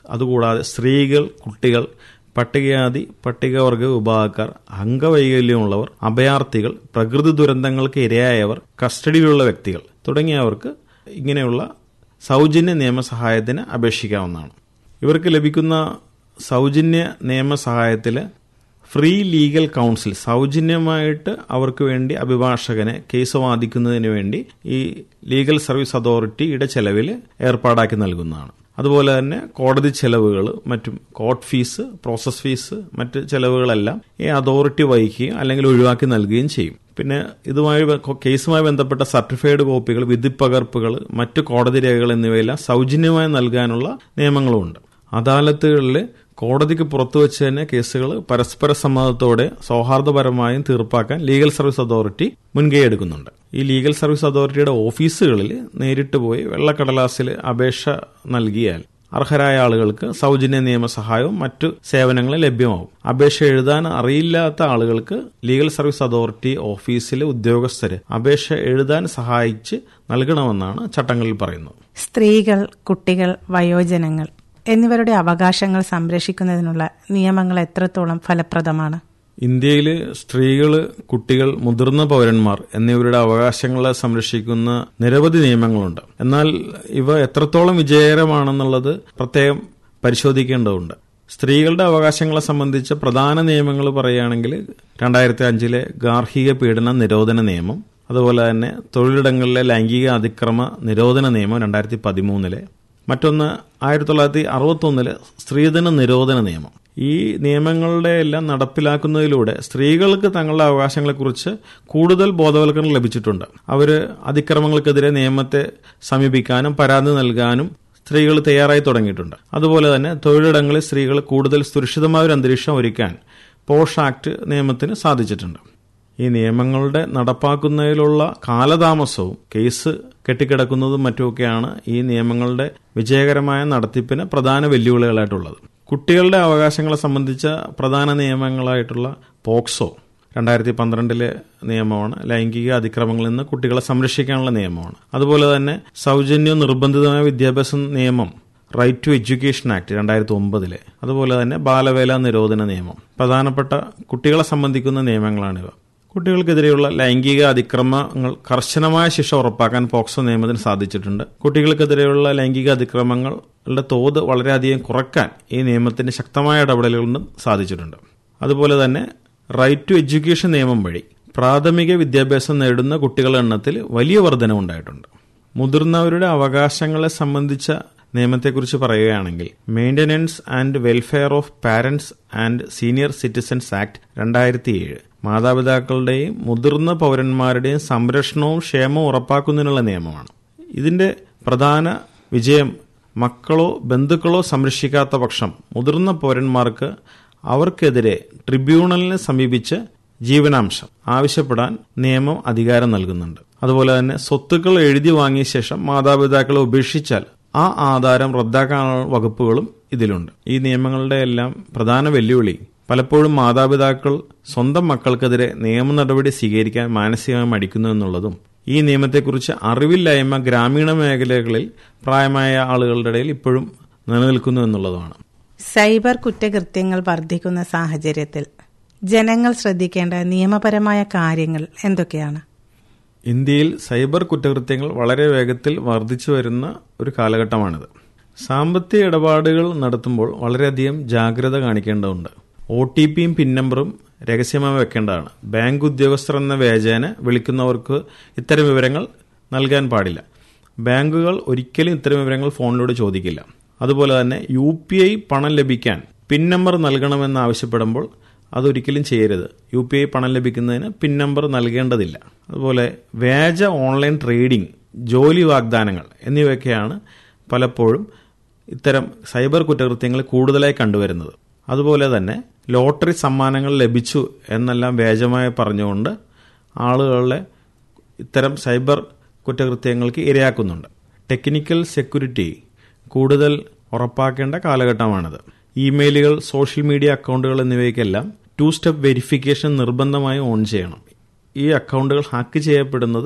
അതുകൂടാതെ സ്ത്രീകൾ കുട്ടികൾ പട്ടികജാതി പട്ടികവർഗ വിഭാഗക്കാർ അംഗവൈകല്യമുള്ളവർ അഭയാർത്ഥികൾ പ്രകൃതി ദുരന്തങ്ങൾക്ക് ഇരയായവർ കസ്റ്റഡിയിലുള്ള വ്യക്തികൾ തുടങ്ങിയവർക്ക് ഇങ്ങനെയുള്ള സൗജന്യ നിയമസഹായത്തിന് അപേക്ഷിക്കാവുന്നതാണ് ഇവർക്ക് ലഭിക്കുന്ന സൗജന്യ നിയമസഹായത്തിൽ ഫ്രീ ലീഗൽ കൗൺസിൽ സൗജന്യമായിട്ട് അവർക്ക് വേണ്ടി അഭിഭാഷകനെ കേസ് വാദിക്കുന്നതിന് വേണ്ടി ഈ ലീഗൽ സർവീസ് അതോറിറ്റിയുടെ ചെലവിൽ ഏർപ്പാടാക്കി നൽകുന്നതാണ് അതുപോലെ തന്നെ കോടതി ചെലവുകൾ മറ്റും കോർട്ട് ഫീസ് പ്രോസസ് ഫീസ് മറ്റ് ചെലവുകളെല്ലാം ഈ അതോറിറ്റി വഹിക്കുകയും അല്ലെങ്കിൽ ഒഴിവാക്കി നൽകുകയും ചെയ്യും പിന്നെ ഇതുമായി കേസുമായി ബന്ധപ്പെട്ട സർട്ടിഫൈഡ് കോപ്പികൾ വിധിപ്പകർപ്പുകൾ മറ്റ് കോടതി രേഖകൾ എന്നിവയെല്ലാം സൗജന്യമായി നൽകാനുള്ള നിയമങ്ങളുമുണ്ട് അദാലത്തുകളിൽ കോടതിക്ക് പുറത്തു വെച്ച് തന്നെ കേസുകൾ പരസ്പര സമ്മതത്തോടെ സൗഹാർദ്ദപരമായും തീർപ്പാക്കാൻ ലീഗൽ സർവീസ് അതോറിറ്റി മുൻകൈ എടുക്കുന്നുണ്ട് ഈ ലീഗൽ സർവീസ് അതോറിറ്റിയുടെ ഓഫീസുകളിൽ നേരിട്ട് പോയി വെള്ളക്കടലാസിൽ അപേക്ഷ നൽകിയാൽ അർഹരായ ആളുകൾക്ക് സൗജന്യ നിയമസഹായവും മറ്റു സേവനങ്ങളും ലഭ്യമാവും അപേക്ഷ എഴുതാൻ അറിയില്ലാത്ത ആളുകൾക്ക് ലീഗൽ സർവീസ് അതോറിറ്റി ഓഫീസിലെ ഉദ്യോഗസ്ഥര് അപേക്ഷ എഴുതാൻ സഹായിച്ച് നൽകണമെന്നാണ് ചട്ടങ്ങളിൽ പറയുന്നത് സ്ത്രീകൾ കുട്ടികൾ വയോജനങ്ങൾ എന്നിവരുടെ അവകാശങ്ങൾ സംരക്ഷിക്കുന്നതിനുള്ള നിയമങ്ങൾ എത്രത്തോളം ഫലപ്രദമാണ് ഇന്ത്യയിൽ സ്ത്രീകൾ കുട്ടികൾ മുതിർന്ന പൗരന്മാർ എന്നിവരുടെ അവകാശങ്ങളെ സംരക്ഷിക്കുന്ന നിരവധി നിയമങ്ങളുണ്ട് എന്നാൽ ഇവ എത്രത്തോളം വിജയകരമാണെന്നുള്ളത് പ്രത്യേകം പരിശോധിക്കേണ്ടതുണ്ട് സ്ത്രീകളുടെ അവകാശങ്ങളെ സംബന്ധിച്ച പ്രധാന നിയമങ്ങൾ പറയുകയാണെങ്കിൽ രണ്ടായിരത്തി അഞ്ചിലെ ഗാർഹിക പീഡന നിരോധന നിയമം അതുപോലെ തന്നെ തൊഴിലിടങ്ങളിലെ ലൈംഗിക അതിക്രമ നിരോധന നിയമം രണ്ടായിരത്തി പതിമൂന്നിലെ മറ്റൊന്ന് ആയിരത്തി തൊള്ളായിരത്തി അറുപത്തൊന്നിലെ സ്ത്രീധന നിരോധന നിയമം ഈ നിയമങ്ങളുടെ എല്ലാം നടപ്പിലാക്കുന്നതിലൂടെ സ്ത്രീകൾക്ക് തങ്ങളുടെ അവകാശങ്ങളെക്കുറിച്ച് കൂടുതൽ ബോധവൽക്കരണം ലഭിച്ചിട്ടുണ്ട് അവർ അതിക്രമങ്ങൾക്കെതിരെ നിയമത്തെ സമീപിക്കാനും പരാതി നൽകാനും സ്ത്രീകൾ തയ്യാറായി തുടങ്ങിയിട്ടുണ്ട് അതുപോലെ തന്നെ തൊഴിലിടങ്ങളിൽ സ്ത്രീകൾ കൂടുതൽ സുരക്ഷിതമായ ഒരു അന്തരീക്ഷം ഒരുക്കാൻ പോഷ് ആക്ട് നിയമത്തിന് സാധിച്ചിട്ടുണ്ട് ഈ നിയമങ്ങളുടെ നടപ്പാക്കുന്നതിലുള്ള കാലതാമസവും കേസ് കെട്ടിക്കിടക്കുന്നതും മറ്റുമൊക്കെയാണ് ഈ നിയമങ്ങളുടെ വിജയകരമായ നടത്തിപ്പിന് പ്രധാന വെല്ലുവിളികളായിട്ടുള്ളത് കുട്ടികളുടെ അവകാശങ്ങളെ സംബന്ധിച്ച പ്രധാന നിയമങ്ങളായിട്ടുള്ള പോക്സോ രണ്ടായിരത്തി പന്ത്രണ്ടിലെ നിയമമാണ് ലൈംഗിക അതിക്രമങ്ങളിൽ നിന്ന് കുട്ടികളെ സംരക്ഷിക്കാനുള്ള നിയമമാണ് അതുപോലെ തന്നെ സൗജന്യവും നിർബന്ധിതമായ വിദ്യാഭ്യാസ നിയമം റൈറ്റ് ടു എഡ്യൂക്കേഷൻ ആക്ട് രണ്ടായിരത്തി ഒമ്പതിലെ അതുപോലെ തന്നെ ബാലവേല നിരോധന നിയമം പ്രധാനപ്പെട്ട കുട്ടികളെ സംബന്ധിക്കുന്ന നിയമങ്ങളാണിവ കുട്ടികൾക്കെതിരെയുള്ള ലൈംഗിക അതിക്രമങ്ങൾ കർശനമായ ശിക്ഷ ഉറപ്പാക്കാൻ പോക്സോ നിയമത്തിന് സാധിച്ചിട്ടുണ്ട് കുട്ടികൾക്കെതിരെയുള്ള ലൈംഗിക അതിക്രമങ്ങളുടെ തോത് വളരെയധികം കുറയ്ക്കാൻ ഈ നിയമത്തിന്റെ ശക്തമായ ഇടപെടലുകൊണ്ടും സാധിച്ചിട്ടുണ്ട് അതുപോലെ തന്നെ റൈറ്റ് ടു എഡ്യൂക്കേഷൻ നിയമം വഴി പ്രാഥമിക വിദ്യാഭ്യാസം നേടുന്ന കുട്ടികളുടെ എണ്ണത്തിൽ വലിയ വർധനവുണ്ടായിട്ടുണ്ട് മുതിർന്നവരുടെ അവകാശങ്ങളെ സംബന്ധിച്ച നിയമത്തെക്കുറിച്ച് പറയുകയാണെങ്കിൽ maintenance and welfare of parents and senior citizens act രണ്ടായിരത്തി ഏഴ് മാതാപിതാക്കളുടെയും മുതിർന്ന പൗരന്മാരുടെയും സംരക്ഷണവും ക്ഷേമവും ഉറപ്പാക്കുന്നതിനുള്ള നിയമമാണ് ഇതിന്റെ പ്രധാന വിജയം മക്കളോ ബന്ധുക്കളോ സംരക്ഷിക്കാത്ത പക്ഷം മുതിർന്ന പൗരന്മാർക്ക് അവർക്കെതിരെ ട്രിബ്യൂണലിനെ സമീപിച്ച് ജീവനാംശം ആവശ്യപ്പെടാൻ നിയമം അധികാരം നൽകുന്നുണ്ട് അതുപോലെ തന്നെ സ്വത്തുക്കൾ എഴുതി വാങ്ങിയ ശേഷം മാതാപിതാക്കളെ ഉപേക്ഷിച്ചാൽ ആ ആധാരം റദ്ദാക്കാനുള്ള വകുപ്പുകളും ഇതിലുണ്ട് ഈ നിയമങ്ങളുടെ എല്ലാം പ്രധാന വെല്ലുവിളി പലപ്പോഴും മാതാപിതാക്കൾ സ്വന്തം മക്കൾക്കെതിരെ നിയമ നടപടി സ്വീകരിക്കാൻ മാനസികമായി മടിക്കുന്നു എന്നുള്ളതും ഈ നിയമത്തെക്കുറിച്ച് അറിവില്ലായ്മ ഗ്രാമീണ മേഖലകളിൽ പ്രായമായ ആളുകളുടെ ഇടയിൽ ഇപ്പോഴും നിലനിൽക്കുന്നു എന്നുള്ളതുമാണ് സൈബർ കുറ്റകൃത്യങ്ങൾ വർദ്ധിക്കുന്ന സാഹചര്യത്തിൽ ജനങ്ങൾ ശ്രദ്ധിക്കേണ്ട നിയമപരമായ കാര്യങ്ങൾ എന്തൊക്കെയാണ് ഇന്ത്യയിൽ സൈബർ കുറ്റകൃത്യങ്ങൾ വളരെ വേഗത്തിൽ വർദ്ധിച്ചു വരുന്ന ഒരു കാലഘട്ടമാണിത് സാമ്പത്തിക ഇടപാടുകൾ നടത്തുമ്പോൾ വളരെയധികം ജാഗ്രത കാണിക്കേണ്ടതുണ്ട് ഒ ടി പിയും പിൻ നമ്പറും രഹസ്യമായി വെക്കേണ്ടതാണ് ബാങ്ക് ഉദ്യോഗസ്ഥർ എന്ന വ്യാജേന വിളിക്കുന്നവർക്ക് ഇത്തരം വിവരങ്ങൾ നൽകാൻ പാടില്ല ബാങ്കുകൾ ഒരിക്കലും ഇത്തരം വിവരങ്ങൾ ഫോണിലൂടെ ചോദിക്കില്ല അതുപോലെ തന്നെ യു പി ഐ പണം ലഭിക്കാൻ പിൻ നമ്പർ നൽകണമെന്ന് ആവശ്യപ്പെടുമ്പോൾ അതൊരിക്കലും ചെയ്യരുത് യു പി ഐ പണം ലഭിക്കുന്നതിന് പിൻ നമ്പർ നൽകേണ്ടതില്ല അതുപോലെ വ്യാജ ഓൺലൈൻ ട്രേഡിംഗ് ജോലി വാഗ്ദാനങ്ങൾ എന്നിവയൊക്കെയാണ് പലപ്പോഴും ഇത്തരം സൈബർ കുറ്റകൃത്യങ്ങൾ കൂടുതലായി കണ്ടുവരുന്നത് അതുപോലെ തന്നെ ലോട്ടറി സമ്മാനങ്ങൾ ലഭിച്ചു എന്നെല്ലാം വ്യാജമായി പറഞ്ഞുകൊണ്ട് ആളുകളെ ഇത്തരം സൈബർ കുറ്റകൃത്യങ്ങൾക്ക് ഇരയാക്കുന്നുണ്ട് ടെക്നിക്കൽ സെക്യൂരിറ്റി കൂടുതൽ ഉറപ്പാക്കേണ്ട കാലഘട്ടമാണിത് ഇമെയിലുകൾ സോഷ്യൽ മീഡിയ അക്കൗണ്ടുകൾ എന്നിവയ്ക്കെല്ലാം ടു സ്റ്റെപ്പ് വെരിഫിക്കേഷൻ നിർബന്ധമായി ഓൺ ചെയ്യണം ഈ അക്കൗണ്ടുകൾ ഹാക്ക് ചെയ്യപ്പെടുന്നത്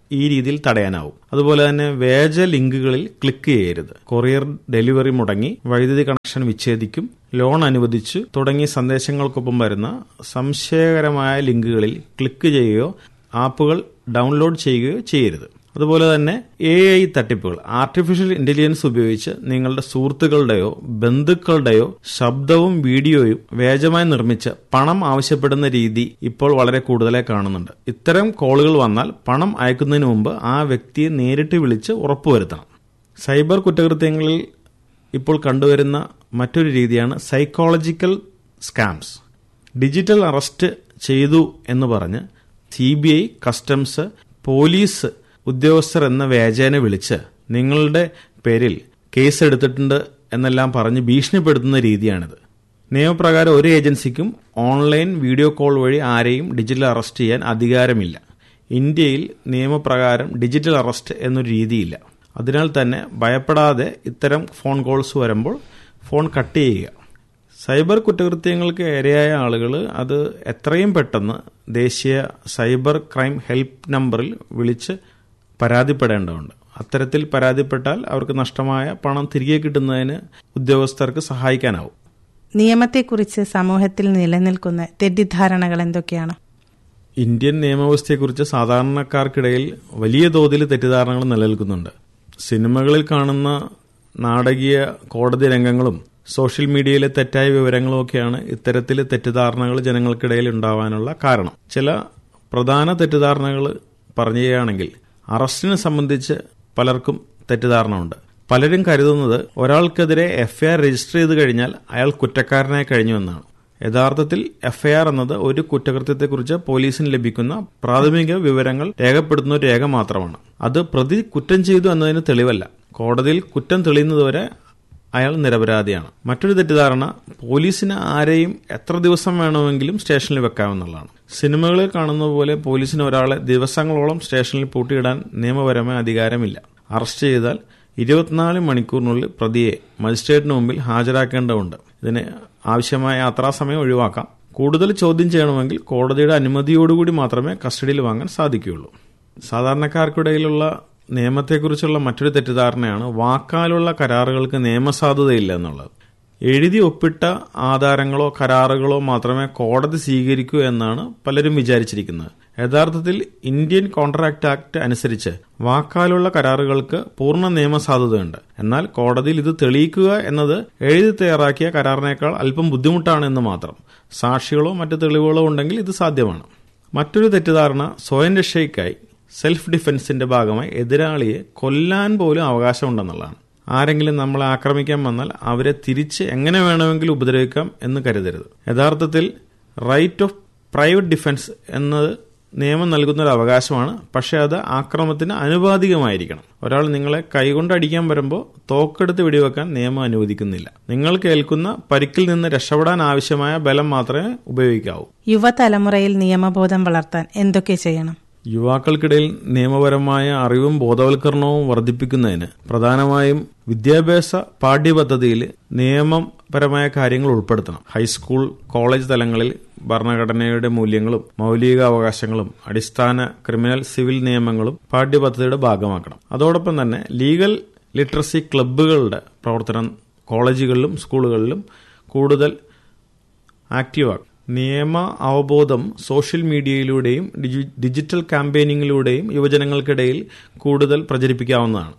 ഈ രീതിയിൽ തടയാനാവും അതുപോലെ തന്നെ വേജ ലിങ്കുകളിൽ ക്ലിക്ക് ചെയ്യരുത് കൊറിയർ ഡെലിവറി മുടങ്ങി വൈദ്യുതി കണക്ഷൻ വിച്ഛേദിക്കും ലോൺ അനുവദിച്ചു തുടങ്ങിയ സന്ദേശങ്ങൾക്കൊപ്പം വരുന്ന സംശയകരമായ ലിങ്കുകളിൽ ക്ലിക്ക് ചെയ്യുകയോ ആപ്പുകൾ ഡൗൺലോഡ് ചെയ്യുകയോ ചെയ്യരുത് അതുപോലെ തന്നെ എ ഐ തട്ടിപ്പുകൾ ആർട്ടിഫിഷ്യൽ ഇന്റലിജൻസ് ഉപയോഗിച്ച് നിങ്ങളുടെ സുഹൃത്തുക്കളുടെയോ ബന്ധുക്കളുടെയോ ശബ്ദവും വീഡിയോയും വ്യാജമായി നിർമ്മിച്ച് പണം ആവശ്യപ്പെടുന്ന രീതി ഇപ്പോൾ വളരെ കൂടുതലായി കാണുന്നുണ്ട് ഇത്തരം കോളുകൾ വന്നാൽ പണം അയക്കുന്നതിന് മുമ്പ് ആ വ്യക്തിയെ നേരിട്ട് വിളിച്ച് ഉറപ്പുവരുത്തണം സൈബർ കുറ്റകൃത്യങ്ങളിൽ ഇപ്പോൾ കണ്ടുവരുന്ന മറ്റൊരു രീതിയാണ് സൈക്കോളജിക്കൽ സ്കാംസ് ഡിജിറ്റൽ അറസ്റ്റ് ചെയ്തു എന്ന് പറഞ്ഞ് C B I customs police ഉദ്യോഗസ്ഥർ എന്ന വ്യാജേന വിളിച്ച് നിങ്ങളുടെ പേരിൽ കേസ് എടുത്തിട്ടുണ്ട് എന്നെല്ലാം പറഞ്ഞ് ഭീഷണിപ്പെടുത്തുന്ന രീതിയാണിത് നിയമപ്രകാരം ഒരു ഏജൻസിക്കും ഓൺലൈൻ വീഡിയോ കോൾ വഴി ആരെയും ഡിജിറ്റൽ അറസ്റ്റ് ചെയ്യാൻ അധികാരമില്ല ഇന്ത്യയിൽ നിയമപ്രകാരം ഡിജിറ്റൽ അറസ്റ്റ് എന്നൊരു രീതിയില്ല അതിനാൽ തന്നെ ഭയപ്പെടാതെ ഇത്തരം ഫോൺ കോൾസ് വരുമ്പോൾ ഫോൺ കട്ട് ചെയ്യുക സൈബർ കുറ്റകൃത്യങ്ങൾക്ക് ഇരയായ ആളുകൾ അത് എത്രയും പെട്ടെന്ന് ദേശീയ സൈബർ ക്രൈം ഹെൽപ്പ് നമ്പറിൽ വിളിച്ച് പരാതിപ്പെടേണ്ടതുണ്ട് അത്തരത്തിൽ പരാതിപ്പെട്ടാൽ അവർക്ക് നഷ്ടമായ പണം തിരികെ കിട്ടുന്നതിന് ഉദ്യോഗസ്ഥർക്ക് സഹായിക്കാനാവും നിയമത്തെക്കുറിച്ച് സമൂഹത്തിൽ നിലനിൽക്കുന്ന തെറ്റിദ്ധാരണകൾ എന്തൊക്കെയാണ് ഇന്ത്യൻ നിയമവ്യവസ്ഥയെക്കുറിച്ച് സാധാരണക്കാർക്കിടയിൽ വലിയ തോതിൽ തെറ്റിദ്ധാരണകൾ നിലനിൽക്കുന്നുണ്ട് സിനിമകളിൽ കാണുന്ന നാടകീയ കോടതി രംഗങ്ങളും സോഷ്യൽ മീഡിയയിലെ തെറ്റായ വിവരങ്ങളും ഒക്കെയാണ് ഇത്തരത്തിൽ തെറ്റിദ്ധാരണകൾ ജനങ്ങൾക്കിടയിൽ ഉണ്ടാവാനുള്ള കാരണം ചില പ്രധാന തെറ്റിദ്ധാരണകൾ പറയുകയാണെങ്കിൽ അറസ്റ്റിനെ സംബന്ധിച്ച് പലർക്കും തെറ്റിദ്ധാരണ ഉണ്ട് പലരും കരുതുന്നത് ഒരാൾക്കെതിരെ എഫ്ഐആർ രജിസ്റ്റർ ചെയ്ത് കഴിഞ്ഞാൽ അയാൾ കുറ്റക്കാരനായി കഴിഞ്ഞുവെന്നാണ് യഥാർത്ഥത്തിൽ എഫ്ഐആർ എന്നത് ഒരു കുറ്റകൃത്യത്തെക്കുറിച്ച് പോലീസിന് ലഭിക്കുന്ന പ്രാഥമിക വിവരങ്ങൾ രേഖപ്പെടുത്തുന്ന ഒരു രേഖ മാത്രമാണ് അത് പ്രതി കുറ്റം ചെയ്തു എന്നതിന് തെളിവല്ല കോടതിയിൽ കുറ്റം തെളിയുന്നതുവരെ അയാൾ നിരപരാധിയാണ് മറ്റൊരു തെറ്റിദ്ധാരണ പോലീസിന് ആരെയും എത്ര ദിവസം വേണമെങ്കിലും സ്റ്റേഷനിൽ വെക്കാമെന്നുള്ളതാണ് സിനിമകളിൽ കാണുന്ന പോലെ പോലീസിന് ഒരാളെ ദിവസങ്ങളോളം സ്റ്റേഷനിൽ പൂട്ടിയിടാൻ നിയമപരമായ അധികാരമില്ല അറസ്റ്റ് ചെയ്താൽ ഇരുപത്തിനാല് മണിക്കൂറിനുള്ളിൽ പ്രതിയെ മജിസ്ട്രേറ്റിന് മുമ്പിൽ ഹാജരാക്കേണ്ടതുണ്ട് ഇതിന് ആവശ്യമായ യാത്രാസമയം ഒഴിവാക്കാം കൂടുതൽ ചോദ്യം ചെയ്യണമെങ്കിൽ കോടതിയുടെ അനുമതിയോടുകൂടി മാത്രമേ കസ്റ്റഡിയിൽ വാങ്ങാൻ സാധിക്കുകയുള്ളൂ സാധാരണക്കാർക്കിടയിലുള്ള നിയമത്തെക്കുറിച്ചുള്ള മറ്റൊരു തെറ്റിദ്ധാരണയാണ് വാക്കാലുള്ള കരാറുകൾക്ക് നിയമസാധുതയില്ല എന്നുള്ളത് എഴുതി ഒപ്പിട്ട ആധാരങ്ങളോ കരാറുകളോ മാത്രമേ കോടതി സ്വീകരിക്കൂ എന്നാണ് പലരും വിചാരിച്ചിരിക്കുന്നത് യഥാർത്ഥത്തിൽ ഇന്ത്യൻ കോൺട്രാക്ട് ആക്ട് അനുസരിച്ച് വാക്കാലുള്ള കരാറുകൾക്ക് പൂർണ്ണ നിയമസാധുതയുണ്ട് എന്നാൽ കോടതിയിൽ ഇത് തെളിയിക്കുക എന്നത് എഴുതി തയ്യാറാക്കിയ കരാറിനേക്കാൾ അല്പം ബുദ്ധിമുട്ടാണ് എന്ന് മാത്രം സാക്ഷികളോ മറ്റ് തെളിവുകളോ ഉണ്ടെങ്കിൽ ഇത് സാധ്യമാണ് മറ്റൊരു തെറ്റിദ്ധാരണ സ്വയം രക്ഷയ്ക്കായി സെൽഫ് ഡിഫൻസിന്റെ ഭാഗമായി എതിരാളിയെ കൊല്ലാൻ പോലും അവകാശമുണ്ടെന്നുള്ളതാണ് ആരെങ്കിലും നമ്മളെ ആക്രമിക്കാൻ വന്നാൽ അവരെ തിരിച്ച് എങ്ങനെ വേണമെങ്കിലും ഉപദ്രവിക്കാം എന്ന് കരുതരുത് യഥാർത്ഥത്തിൽ റൈറ്റ് ഓഫ് പ്രൈവറ്റ് ഡിഫൻസ് എന്നത് നിയമം നൽകുന്ന ഒരു അവകാശമാണ് പക്ഷെ അത് ആക്രമണത്തിന് അനുപാതികമായിരിക്കണം ഒരാൾ നിങ്ങളെ കൈകൊണ്ട് അടിക്കാൻ വരുമ്പോൾ തോക്കെടുത്ത് വെടിവെക്കാൻ നിയമം അനുവദിക്കുന്നില്ല നിങ്ങൾക്ക് ഏൽക്കുന്ന പരിക്കിൽ നിന്ന് രക്ഷപ്പെടാൻ ആവശ്യമായ ബലം മാത്രമേ ഉപയോഗിക്കാവൂ യുവതലമുറയിൽ നിയമബോധം വളർത്താൻ എന്തൊക്കെ ചെയ്യണം യുവാക്കൾക്കിടയിൽ നിയമപരമായ അറിവും ബോധവൽക്കരണവും വർദ്ധിപ്പിക്കുന്നതിന് പ്രധാനമായും വിദ്യാഭ്യാസ പാഠ്യപദ്ധതിയിൽ നിയമപരമായ കാര്യങ്ങൾ ഉൾപ്പെടുത്തണം ഹൈസ്കൂൾ കോളേജ് തലങ്ങളിൽ ഭരണഘടനയുടെ മൂല്യങ്ങളും മൗലിക അവകാശങ്ങളും അടിസ്ഥാന ക്രിമിനൽ സിവിൽ നിയമങ്ങളും പാഠ്യപദ്ധതിയുടെ ഭാഗമാക്കണം അതോടൊപ്പം തന്നെ ലീഗൽ ലിറ്ററസി ക്ലബ്ബുകളുടെ പ്രവർത്തനം കോളേജുകളിലും സ്കൂളുകളിലും കൂടുതൽ ആക്റ്റീവാക്കും നിയമ അവബോധം സോഷ്യൽ മീഡിയയിലൂടെയും ഡിജിറ്റൽ ക്യാമ്പയിനിങ്ങിലൂടെയും യുവജനങ്ങൾക്കിടയിൽ കൂടുതൽ പ്രചരിപ്പിക്കാവുന്നതാണ്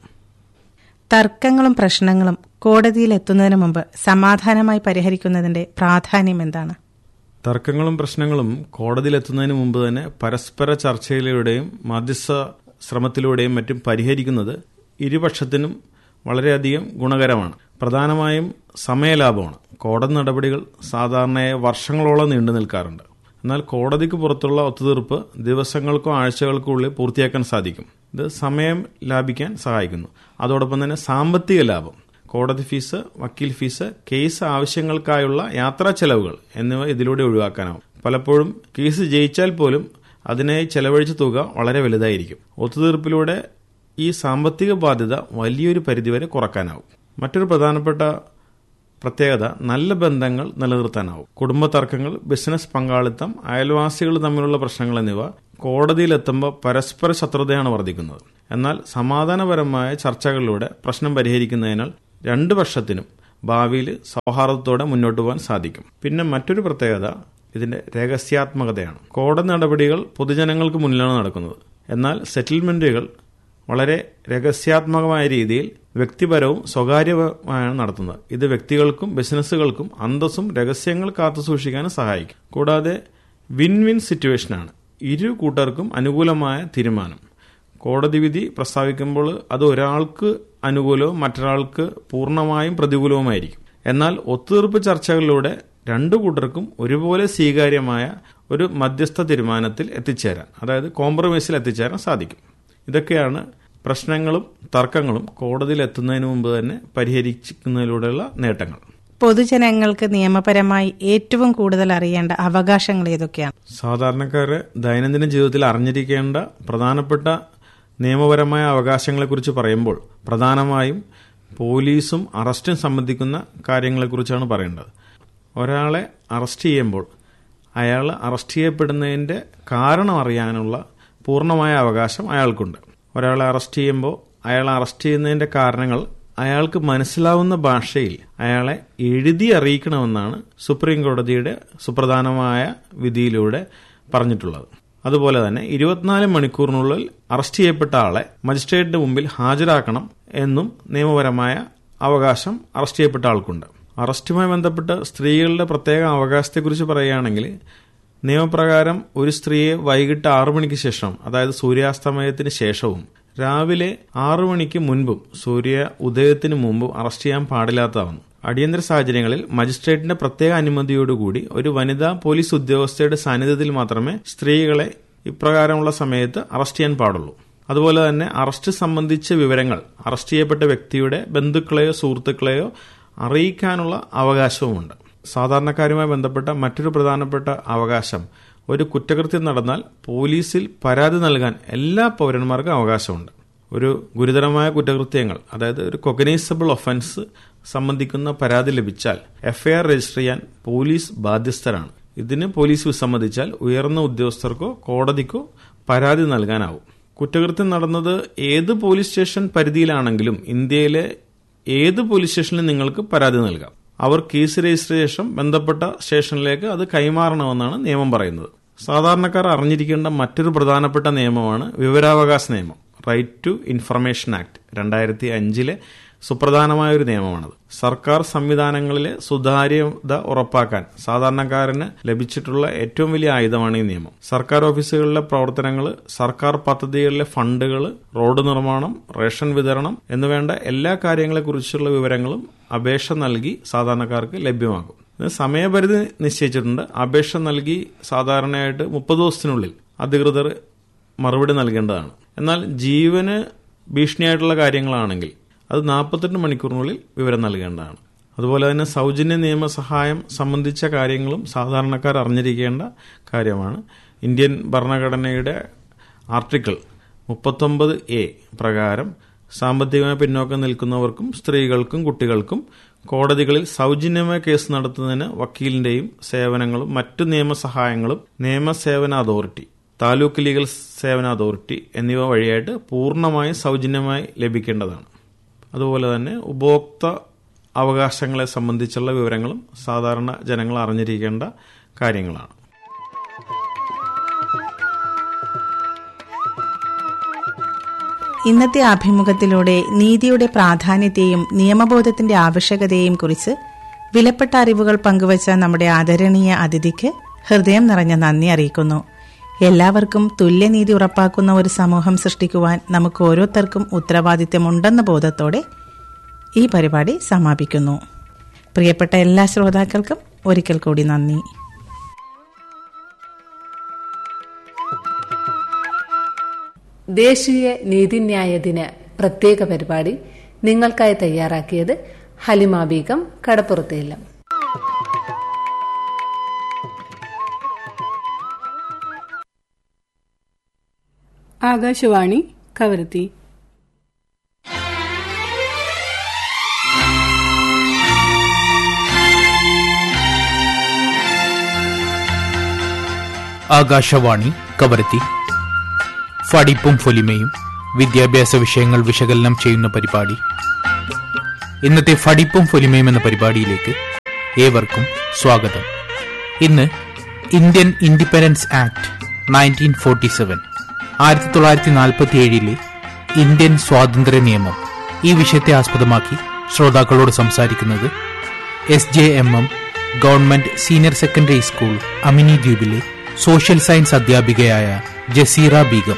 തർക്കങ്ങളും പ്രശ്നങ്ങളും കോടതിയിൽ എത്തുന്നതിന് മുമ്പ് സമാധാനമായി പരിഹരിക്കുന്നതിന്റെ പ്രാധാന്യം എന്താണ് തർക്കങ്ങളും പ്രശ്നങ്ങളും കോടതിയിലെത്തുന്നതിന് മുമ്പ് തന്നെ പരസ്പര ചർച്ചയിലൂടെയും മധ്യസ്ഥ ശ്രമത്തിലൂടെയും മറ്റും പരിഹരിക്കുന്നത് ഇരുപക്ഷത്തിനും വളരെയധികം ഗുണകരമാണ് പ്രധാനമായും സമയലാഭമാണ് കോടതി നടപടികൾ സാധാരണയായി വർഷങ്ങളോളം നീണ്ടു നിൽക്കാറുണ്ട് എന്നാൽ കോടതിക്ക് പുറത്തുള്ള ഒത്തുതീർപ്പ് ദിവസങ്ങൾക്കോ ആഴ്ചകൾക്കോ ഉള്ളിൽ പൂർത്തിയാക്കാൻ സാധിക്കും ഇത് സമയം ലാഭിക്കാൻ സഹായിക്കുന്നു അതോടൊപ്പം തന്നെ സാമ്പത്തിക ലാഭം കോടതി ഫീസ് വക്കീൽ ഫീസ് കേസ് ആവശ്യങ്ങൾക്കായുള്ള യാത്രാ ചെലവുകൾ എന്നിവ ഇതിലൂടെ ഒഴിവാക്കാനാവും പലപ്പോഴും കേസ് ജയിച്ചാൽ പോലും അതിനായി ചെലവഴിച്ച തുക വളരെ വലുതായിരിക്കും ഒത്തുതീർപ്പിലൂടെ ഈ സാമ്പത്തിക ബാധ്യത വലിയൊരു പരിധിവരെ കുറക്കാനാവും മറ്റൊരു പ്രധാനപ്പെട്ട പ്രത്യേകത നല്ല ബന്ധങ്ങൾ നിലനിർത്താനാവും കുടുംബ തർക്കങ്ങൾ ബിസിനസ് പങ്കാളിത്തം അയൽവാസികൾ തമ്മിലുള്ള പ്രശ്നങ്ങൾ എന്നിവ കോടതിയിലെത്തുമ്പോൾ പരസ്പര ശത്രുതയാണ് വർദ്ധിക്കുന്നത് എന്നാൽ സമാധാനപരമായ ചർച്ചകളിലൂടെ പ്രശ്നം പരിഹരിക്കുന്നതിനാൽ രണ്ടു പക്ഷത്തിനും ഭാവിയിൽ സൗഹാർദ്ദത്തോടെ മുന്നോട്ട് പോകാൻ സാധിക്കും പിന്നെ മറ്റൊരു പ്രത്യേകത ഇതിന്റെ രഹസ്യാത്മകതയാണ് കോടതി നടപടികൾ പൊതുജനങ്ങൾക്ക് മുന്നിലാണ് നടക്കുന്നത് എന്നാൽ സെറ്റിൽമെന്റുകൾ വളരെ രഹസ്യാത്മകമായ രീതിയിൽ വ്യക്തിപരവും സ്വകാര്യവുമാണ് നടത്തുന്നത് ഇത് വ്യക്തികൾക്കും ബിസിനസ്സുകൾക്കും അന്തസ്സും രഹസ്യങ്ങൾ കാത്തുസൂക്ഷിക്കാനും സഹായിക്കും കൂടാതെ വിൻ വിൻ സിറ്റുവേഷനാണ് ഇരു കൂട്ടർക്കും അനുകൂലമായ തീരുമാനം കോടതി വിധി പ്രസ്താവിക്കുമ്പോൾ അത് ഒരാൾക്ക് അനുകൂലവും മറ്റൊരാൾക്ക് പൂർണ്ണമായും പ്രതികൂലവുമായിരിക്കും എന്നാൽ ഒത്തുതീർപ്പ് ചർച്ചകളിലൂടെ രണ്ടു കൂട്ടർക്കും ഒരുപോലെ സ്വീകാര്യമായ ഒരു മധ്യസ്ഥ തീരുമാനത്തിൽ എത്തിച്ചേരാൻ അതായത് കോംപ്രമൈസിൽ എത്തിച്ചേരാൻ സാധിക്കും ഇതൊക്കെയാണ് പ്രശ്നങ്ങളും തർക്കങ്ങളും കോടതിയിൽ എത്തുന്നതിന് മുമ്പ് തന്നെ പരിഹരിക്കുന്നതിലൂടെയുള്ള നേട്ടങ്ങൾ പൊതുജനങ്ങൾക്ക് നിയമപരമായി ഏറ്റവും കൂടുതൽ അറിയേണ്ട അവകാശങ്ങൾ ഏതൊക്കെയാണ് സാധാരണക്കാര് ദൈനംദിന ജീവിതത്തിൽ അറിഞ്ഞിരിക്കേണ്ട പ്രധാനപ്പെട്ട നിയമപരമായ അവകാശങ്ങളെക്കുറിച്ച് പറയുമ്പോൾ പ്രധാനമായും പോലീസും അറസ്റ്റും സംബന്ധിക്കുന്ന കാര്യങ്ങളെക്കുറിച്ചാണ് പറയേണ്ടത് ഒരാളെ അറസ്റ്റ് ചെയ്യുമ്പോൾ അയാൾ അറസ്റ്റ് ചെയ്യപ്പെടുന്നതിൻ്റെ കാരണം അറിയാനുള്ള പൂർണ്ണമായ അവകാശം അയാൾക്കുണ്ട് ഒരാളെ അറസ്റ്റ് ചെയ്യുമ്പോൾ അയാൾ അറസ്റ്റ് ചെയ്യുന്നതിൻ്റെ കാരണങ്ങൾ അയാൾക്ക് മനസ്സിലാവുന്ന ഭാഷയിൽ അയാളെ എഴുതി അറിയിക്കണമെന്നാണ് സുപ്രീം കോടതിയുടെ സുപ്രധാനമായ വിധിയിലൂടെ പറഞ്ഞിട്ടുള്ളത് അതുപോലെ തന്നെ ഇരുപത്തിനാല് മണിക്കൂറിനുള്ളിൽ അറസ്റ്റ് ചെയ്യപ്പെട്ട ആളെ മജിസ്ട്രേറ്റിന്റെ മുമ്പിൽ ഹാജരാക്കണം എന്നും നിയമപരമായ അവകാശം അറസ്റ്റ് ചെയ്യപ്പെട്ട ആൾക്കുണ്ട് അറസ്റ്റുമായി ബന്ധപ്പെട്ട് സ്ത്രീകളുടെ പ്രത്യേക അവകാശത്തെക്കുറിച്ച് പറയുകയാണെങ്കിൽ നിയമപ്രകാരം ഒരു സ്ത്രീയെ വൈകിട്ട് ആറു മണിക്ക് ശേഷം അതായത് സൂര്യാസ്തമയത്തിന് ശേഷവും രാവിലെ ആറു മണിക്ക് മുൻപും സൂര്യ ഉദയത്തിന് മുമ്പും അറസ്റ്റ് ചെയ്യാൻ പാടില്ലാത്തതാവുന്നു അടിയന്തര സാഹചര്യങ്ങളിൽ മജിസ്ട്രേറ്റിന്റെ പ്രത്യേക അനുമതിയോടുകൂടി ഒരു വനിതാ പോലീസ് ഉദ്യോഗസ്ഥയുടെ സാന്നിധ്യത്തിൽ മാത്രമേ സ്ത്രീകളെ ഇപ്രകാരമുള്ള സമയത്ത് അറസ്റ്റ് ചെയ്യാൻ പാടുള്ളൂ അതുപോലെ തന്നെ അറസ്റ്റ് സംബന്ധിച്ച വിവരങ്ങൾ അറസ്റ്റ് ചെയ്യപ്പെട്ട വ്യക്തിയുടെ ബന്ധുക്കളെയോ സുഹൃത്തുക്കളെയോ അറിയിക്കാനുള്ള അവകാശവുമുണ്ട് സാധാരണക്കാരുമായി ബന്ധപ്പെട്ട മറ്റൊരു പ്രധാനപ്പെട്ട അവകാശം ഒരു കുറ്റകൃത്യം നടന്നാൽ പോലീസിൽ പരാതി നൽകാൻ എല്ലാ പൗരന്മാർക്കും അവകാശമുണ്ട് ഒരു ഗുരുതരമായ കുറ്റകൃത്യങ്ങൾ അതായത് ഒരു കൊഗനൈസബിൾ ഒഫൻസ് സംബന്ധിക്കുന്ന പരാതി ലഭിച്ചാൽ എഫ്ഐആർ രജിസ്റ്റർ ചെയ്യാൻ പോലീസ് ബാധ്യസ്ഥരാണ് ഇതിന് പോലീസ് വിസമ്മതിച്ചാൽ ഉയർന്ന ഉദ്യോഗസ്ഥർക്കോ കോടതിക്കോ പരാതി നൽകാനാവും കുറ്റകൃത്യം നടന്നത് ഏത് പോലീസ് സ്റ്റേഷൻ പരിധിയിലാണെങ്കിലും ഇന്ത്യയിലെ ഏത് പോലീസ് സ്റ്റേഷനിലും നിങ്ങൾക്ക് പരാതി നൽകാം അവർ കേസ് രജിസ്റ്റർ ശേഷം ബന്ധപ്പെട്ട സ്റ്റേഷനിലേക്ക് അത് കൈമാറണമെന്നാണ് നിയമം പറയുന്നത് സാധാരണക്കാർ അറിഞ്ഞിരിക്കേണ്ട മറ്റൊരു പ്രധാനപ്പെട്ട നിയമമാണ് വിവരാവകാശ നിയമം റൈറ്റ് ടു ഇൻഫർമേഷൻ ആക്ട് രണ്ടായിരത്തി അഞ്ചിലെ സുപ്രധാനമായ ഒരു നിയമമാണത് സർക്കാർ സംവിധാനങ്ങളിലെ സുതാര്യത ഉറപ്പാക്കാൻ സാധാരണക്കാരന് ലഭിച്ചിട്ടുള്ള ഏറ്റവും വലിയ ആയുധമാണ് ഈ നിയമം സർക്കാർ ഓഫീസുകളിലെ പ്രവർത്തനങ്ങൾ സർക്കാർ പദ്ധതികളിലെ ഫണ്ടുകൾ റോഡ് നിർമ്മാണം റേഷൻ വിതരണം എന്നുവേണ്ട എല്ലാ കാര്യങ്ങളെക്കുറിച്ചുള്ള വിവരങ്ങളും അപേക്ഷ നൽകി സാധാരണക്കാർക്ക് ലഭ്യമാകും ഇതിന് സമയപരിധി നിശ്ചയിച്ചിട്ടുണ്ട് അപേക്ഷ നൽകി സാധാരണയായിട്ട് മുപ്പത് ദിവസത്തിനുള്ളിൽ അധികൃതർ മറുപടി നൽകേണ്ടതാണ് എന്നാൽ ജീവന് ഭീഷണിയായിട്ടുള്ള കാര്യങ്ങളാണെങ്കിൽ അത് നാൽപ്പത്തെട്ട് മണിക്കൂറിനുള്ളിൽ വിവരം നൽകേണ്ടതാണ് അതുപോലെ തന്നെ സൗജന്യ നിയമസഹായം സംബന്ധിച്ച കാര്യങ്ങളും സാധാരണക്കാർ അറിഞ്ഞിരിക്കേണ്ട കാര്യമാണ് ഇന്ത്യൻ ഭരണഘടനയുടെ ആർട്ടിക്കിൾ മുപ്പത്തൊമ്പത് എ പ്രകാരം സാമ്പത്തികമായി പിന്നോക്കം നിൽക്കുന്നവർക്കും സ്ത്രീകൾക്കും കുട്ടികൾക്കും കോടതികളിൽ സൗജന്യമായ കേസ് നടത്തുന്നതിന് വക്കീലിന്റെയും സേവനങ്ങളും മറ്റു നിയമസഹായങ്ങളും നിയമസേവന അതോറിറ്റി താലൂക്ക് ലീഗൽ സേവന അതോറിറ്റി എന്നിവ വഴിയായിട്ട് പൂർണ്ണമായും സൗജന്യമായി ലഭിക്കേണ്ടതാണ് അതുപോലെ തന്നെ ഉപഭോക്തൃ അവകാശങ്ങളെ സംബന്ധിച്ചുള്ള വിവരങ്ങളും സാധാരണ ജനങ്ങൾ അറിഞ്ഞിരിക്കേണ്ട കാര്യങ്ങളാണ് ഇന്നത്തെ അഭിമുഖത്തിലൂടെ നീതിയുടെ പ്രാധാന്യത്തെയും നിയമബോധത്തിന്റെ ആവശ്യകതയെയും കുറിച്ച് വിലപ്പെട്ട അറിവുകൾ പങ്കുവച്ച നമ്മുടെ ആദരണീയ അതിഥിക്ക് ഹൃദയം നിറഞ്ഞ നന്ദി അറിയിക്കുന്നു എല്ലാവർക്കും തുല്യനീതി ഉറപ്പാക്കുന്ന ഒരു സമൂഹം സൃഷ്ടിക്കുവാൻ നമുക്ക് ഓരോരുത്തർക്കും ഉത്തരവാദിത്തമുണ്ടെന്ന ബോധത്തോടെ ഈ പരിപാടി സമാപിക്കുന്നു പ്രിയപ്പെട്ട എല്ലാ ശ്രോതാക്കൾക്കും ഒരിക്കൽ കൂടി നന്ദി ദേശീയ നീതിന്യായ ദിന പ്രത്യേക പരിപാടി നിങ്ങൾക്കായി തയ്യാറാക്കിയത് ഹലിമ ബീഗം കടപ്പുറത്തേലം ആകാശവാണി കവരത്തി ആകാശവാണി കവരത്തി ഫടിപ്പും ഫൊലിമയും വിദ്യാഭ്യാസ വിഷയങ്ങൾ വിശകലനം ചെയ്യുന്ന പരിപാടി ഇന്നത്തെ ഫടിപ്പും ഫൊലിമയും എന്ന പരിപാടിയിലേക്ക് ഏവർക്കും സ്വാഗതം ഇന്ന് Indian independence act nineteen forty seven ആയിരത്തി തൊള്ളായിരത്തി നാൽപ്പത്തി ഏഴിലെ ഇന്ത്യൻ സ്വാതന്ത്ര്യ നിയമം ഈ വിഷയത്തെ ആസ്പദമാക്കി ശ്രോതാക്കളോട് സംസാരിക്കുന്നത് S J M M government senior secondary school Amini ദ്വീപിലെ സോഷ്യൽ സയൻസ് അധ്യാപികയായ ജസീറ ബീഗം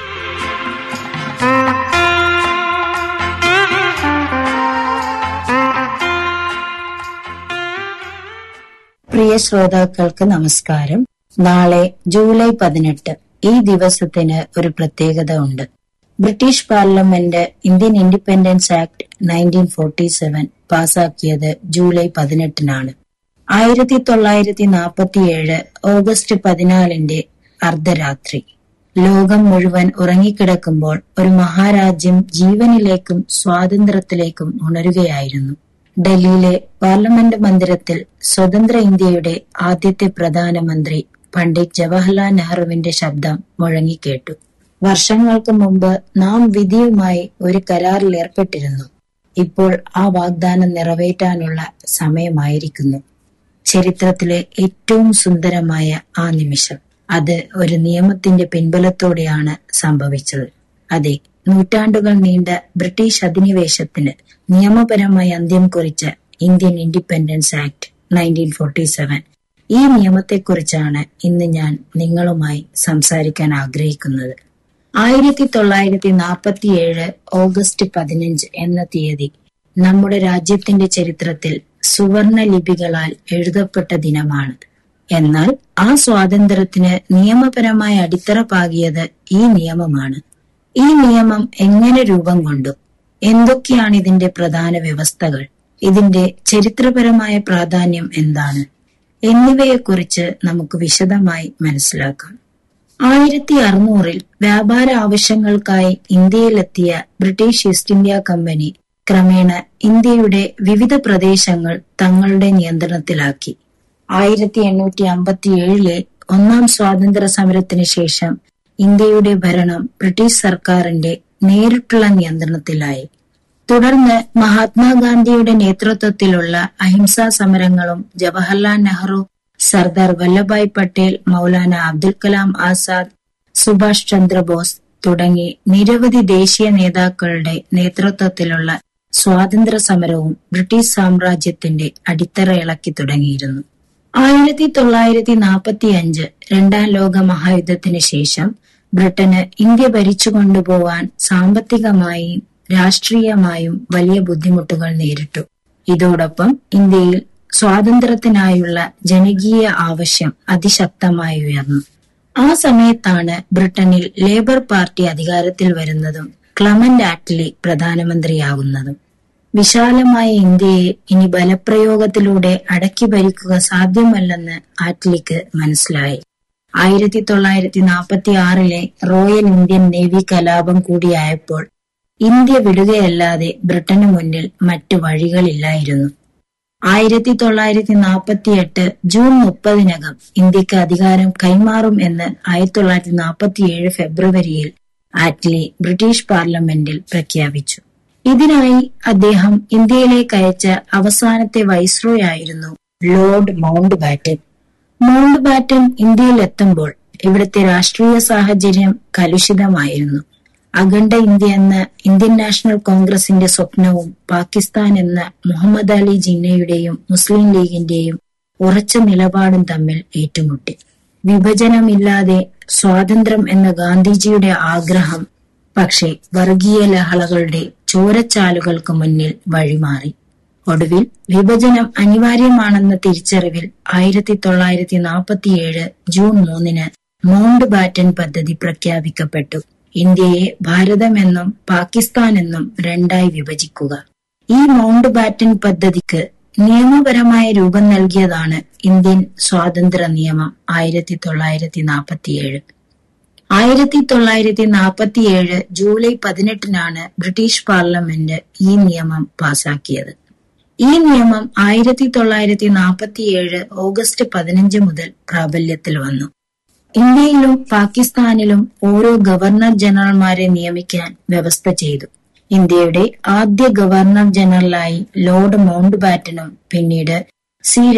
പ്രിയ ശ്രോതാക്കൾക്ക് നമസ്കാരം നാളെ ജൂലൈ പതിനെട്ട് ഈ ദിവസത്തിന് ഒരു പ്രത്യേകത ഉണ്ട് British parliament Indian independence act nineteen forty seven പാസാക്കിയത് ജൂലൈ പതിനെട്ടിനാണ് ആയിരത്തി തൊള്ളായിരത്തി നാൽപ്പത്തിയേഴ് ഓഗസ്റ്റ് പതിനാലിന്റെ അർദ്ധരാത്രി ലോകം മുഴുവൻ ഉറങ്ങിക്കിടക്കുമ്പോൾ ഒരു മഹാരാജ്യം ജീവനിലേക്കും സ്വാതന്ത്ര്യത്തിലേക്കും ഉണരുകയായിരുന്നു ഡൽഹിയിലെ പാർലമെന്റ് മന്ദിരത്തിൽ സ്വതന്ത്ര ഇന്ത്യയുടെ ആദ്യത്തെ പ്രധാനമന്ത്രി പണ്ഡിറ്റ് ജവഹർലാൽ നെഹ്റുവിന്റെ ശബ്ദം മുഴങ്ങിക്കേട്ടു വർഷങ്ങൾക്ക് മുമ്പ് നാം വിധിയുമായി ഒരു കരാറിൽ ഏർപ്പെട്ടിരുന്നു ഇപ്പോൾ ആ വാഗ്ദാനം നിറവേറ്റാനുള്ള സമയമായിരിക്കുന്നു ചരിത്രത്തിലെ ഏറ്റവും സുന്ദരമായ ആ നിമിഷം അത് ഒരു നിയമത്തിന്റെ പിൻബലത്തോടെയാണ് സംഭവിച്ചത് അതെ നൂറ്റാണ്ടുകൾ നീണ്ട ബ്രിട്ടീഷ് അധിനിവേശത്തിന് നിയമപരമായി അന്ത്യം കുറിച്ച Indian independence act nineteen forty seven ഈ നിയമത്തെക്കുറിച്ചാണ് ഇന്ന് ഞാൻ നിങ്ങളുമായി സംസാരിക്കാൻ ആഗ്രഹിക്കുന്നത് ആയിരത്തി തൊള്ളായിരത്തി നാൽപ്പത്തിയേഴ് ഓഗസ്റ്റ് പതിനഞ്ച് എന്ന തീയതി നമ്മുടെ രാജ്യത്തിന്റെ ചരിത്രത്തിൽ സുവർണ ലിപികളാൽ എഴുതപ്പെട്ട ദിനമാണ് എന്നാൽ ആ സ്വാതന്ത്ര്യത്തിന് നിയമപരമായ അടിത്തറ പാകിയത് ഈ നിയമമാണ് ഈ നിയമം എങ്ങനെ രൂപം കൊണ്ടു എന്തൊക്കെയാണ് ഇതിന്റെ പ്രധാന വ്യവസ്ഥകൾ ഇതിന്റെ ചരിത്രപരമായ പ്രാധാന്യം എന്താണ് എന്നിവയെക്കുറിച്ച് നമുക്ക് വിശദമായി മനസ്സിലാക്കാം ആയിരത്തി അറുന്നൂറിൽ വ്യാപാര ആവശ്യങ്ങൾക്കായി ഇന്ത്യയിലെത്തിയ ബ്രിട്ടീഷ് ഈസ്റ്റ് ഇന്ത്യ കമ്പനി ക്രമേണ ഇന്ത്യയുടെ വിവിധ പ്രദേശങ്ങൾ തങ്ങളുടെ നിയന്ത്രണത്തിലാക്കി ആയിരത്തി എണ്ണൂറ്റി അമ്പത്തി ഏഴിലെ ഒന്നാം സ്വാതന്ത്ര്യ സമരത്തിന് ശേഷം ഇന്ത്യയുടെ ഭരണം ബ്രിട്ടീഷ് സർക്കാരിന്റെ നേരിട്ടുള്ള നിയന്ത്രണത്തിലായി തുടർന്ന് മഹാത്മാഗാന്ധിയുടെ നേതൃത്വത്തിലുള്ള അഹിംസാ സമരങ്ങളും ജവഹർലാൽ നെഹ്റു സർദാർ വല്ലഭായ് പട്ടേൽ മൗലാന അബ്ദുൽ കലാം ആസാദ് സുഭാഷ് ചന്ദ്രബോസ് തുടങ്ങി നിരവധി ദേശീയ നേതാക്കളുടെ നേതൃത്വത്തിലുള്ള സ്വാതന്ത്ര്യ സമരവും ബ്രിട്ടീഷ് സാമ്രാജ്യത്തിന്റെ അടിത്തറ ഇളക്കി തുടങ്ങിയിരുന്നു ആയിരത്തി തൊള്ളായിരത്തി നാൽപ്പത്തി അഞ്ച് രണ്ടാം ലോക മഹായുദ്ധത്തിന് ശേഷം ബ്രിട്ടന് ഇന്ത്യ ഭരിച്ചുകൊണ്ടുപോവാൻ സാമ്പത്തികമായും രാഷ്ട്രീയമായും വലിയ ബുദ്ധിമുട്ടുകൾ നേരിട്ടു ഇതോടൊപ്പം ഇന്ത്യയിൽ സ്വാതന്ത്ര്യത്തിനായുള്ള ജനകീയ ആവശ്യം അതിശക്തമായി ഉയർന്നു ആ സമയത്താണ് ബ്രിട്ടനിൽ ലേബർ പാർട്ടി അധികാരത്തിൽ വരുന്നതും ക്ലമന്റ് ആറ്റ്ലി പ്രധാനമന്ത്രിയാകുന്നതും വിശാലമായ ഇന്ത്യയെ ഇനി ബലപ്രയോഗത്തിലൂടെ അടക്കി ഭരിക്കുക സാധ്യമല്ലെന്ന് ആറ്റ്ലിക്ക് മനസ്സിലായി ആയിരത്തി തൊള്ളായിരത്തി നാൽപ്പത്തി ആറിലെ റോയൽ ഇന്ത്യൻ നേവി കലാപം കൂടിയായപ്പോൾ ഇന്ത്യ വിടുകയല്ലാതെ ബ്രിട്ടന് മുന്നിൽ മറ്റു വഴികളില്ലായിരുന്നു ആയിരത്തി തൊള്ളായിരത്തി നാൽപ്പത്തി എട്ട് ജൂൺ മുപ്പതിനകം ഇന്ത്യക്ക് അധികാരം കൈമാറും എന്ന് ആയിരത്തി തൊള്ളായിരത്തി നാൽപ്പത്തി ഏഴ് ഫെബ്രുവരിയിൽ ആറ്റ്ലി ബ്രിട്ടീഷ് പാർലമെന്റിൽ പ്രഖ്യാപിച്ചു ഇതിനായി അദ്ദേഹം ഇന്ത്യയിലേക്ക് അയച്ച അവസാനത്തെ വൈസ്രോയ് ആയിരുന്നു Lord Mountbatten Mountbatten ഇന്ത്യയിൽ എത്തുമ്പോൾ ഇവിടുത്തെ രാഷ്ട്രീയ സാഹചര്യം കലുഷിതമായിരുന്നു അഖണ്ഡ ഇന്ത്യ എന്ന ഇന്ത്യൻ നാഷണൽ കോൺഗ്രസിന്റെ സ്വപ്നവും പാകിസ്ഥാൻ എന്ന മുഹമ്മദ് അലി ജിന്നയുടെയും മുസ്ലിം ലീഗിന്റെയും ഉറച്ച നിലപാടും തമ്മിൽ ഏറ്റുമുട്ടി വിഭജനമില്ലാതെ സ്വാതന്ത്ര്യം എന്ന ഗാന്ധിജിയുടെ ആഗ്രഹം പക്ഷേ വർഗീയ ലഹളകളുടെ ചോരച്ചാലുകൾക്ക് മുന്നിൽ വഴിമാറി ഒടുവിൽ വിഭജനം അനിവാര്യമാണെന്ന തിരിച്ചറിവിൽ ആയിരത്തി തൊള്ളായിരത്തി നാൽപ്പത്തിയേഴ് ജൂൺ മൂന്നിന് മൗണ്ട് ബാറ്റൻ പദ്ധതി പ്രഖ്യാപിക്കപ്പെട്ടു ഇന്ത്യയെ ഭാരതമെന്നും പാകിസ്ഥാൻ എന്നും രണ്ടായി വിഭജിക്കുക ഈ മൗണ്ട് ബാറ്റൻ പദ്ധതിക്ക് നിയമപരമായ രൂപം നൽകിയതാണ് ഇന്ത്യൻ സ്വാതന്ത്ര്യ നിയമം ആയിരത്തി തൊള്ളായിരത്തി നാൽപ്പത്തിയേഴ് ആയിരത്തി തൊള്ളായിരത്തി നാൽപ്പത്തിയേഴ് ജൂലൈ പതിനെട്ടിനാണ് ബ്രിട്ടീഷ് പാർലമെന്റ് ഈ നിയമം പാസാക്കിയത് ഈ നിയമം ആയിരത്തി തൊള്ളായിരത്തി നാൽപ്പത്തിയേഴ് ഓഗസ്റ്റ് പതിനഞ്ച് മുതൽ പ്രാബല്യത്തിൽ വന്നു ഇന്ത്യയിലും പാകിസ്ഥാനിലും ഓരോ ഗവർണർ ജനറൽമാരെ നിയമിക്കാൻ വ്യവസ്ഥ ചെയ്തു ഇന്ത്യയുടെ ആദ്യ ഗവർണർ ജനറലായി ലോർഡ് മൗണ്ട് ബാറ്റനും പിന്നീട് സി